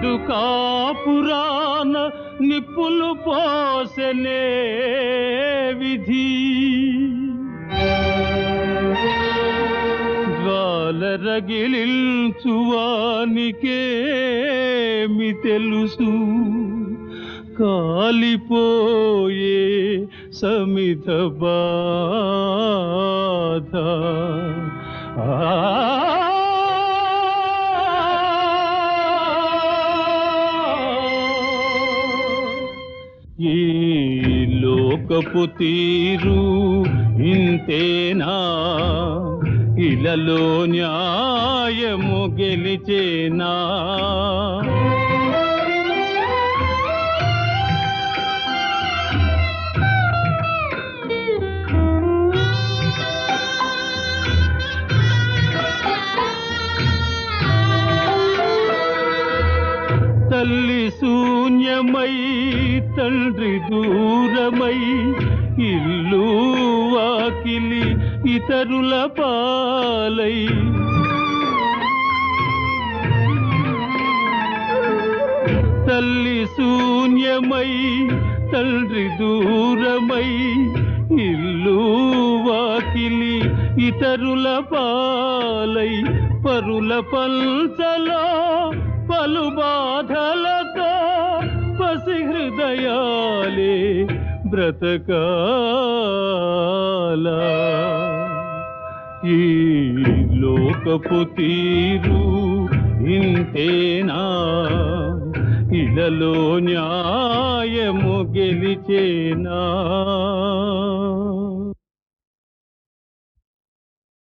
నిండు కాపురాన నిప్పులు పోసెనే విధి జ్వాల రగిలించువానికేమి తెలుసు కాలిపోయే సమిత బాధ ఈ లోకపు తీరు ఇంతేనా ఇలలో న్యాయము గెలిచేనా తల్లి శూన్యమై తండ్రి దూరమై ఇల్లు వాకిలి ఇతరుల పాలై తల్లి శూన్యమై తండ్రి దూరమై ఇల్లు వాకిలి ఇతరుల పాలై పరుల పల్చలో పలు బాధలతో పసి హృదయాలే బ్రతకాల ఈ లోకపు తీరు ఇంతేనా ఇలలో న్యాయము గెలిచేనా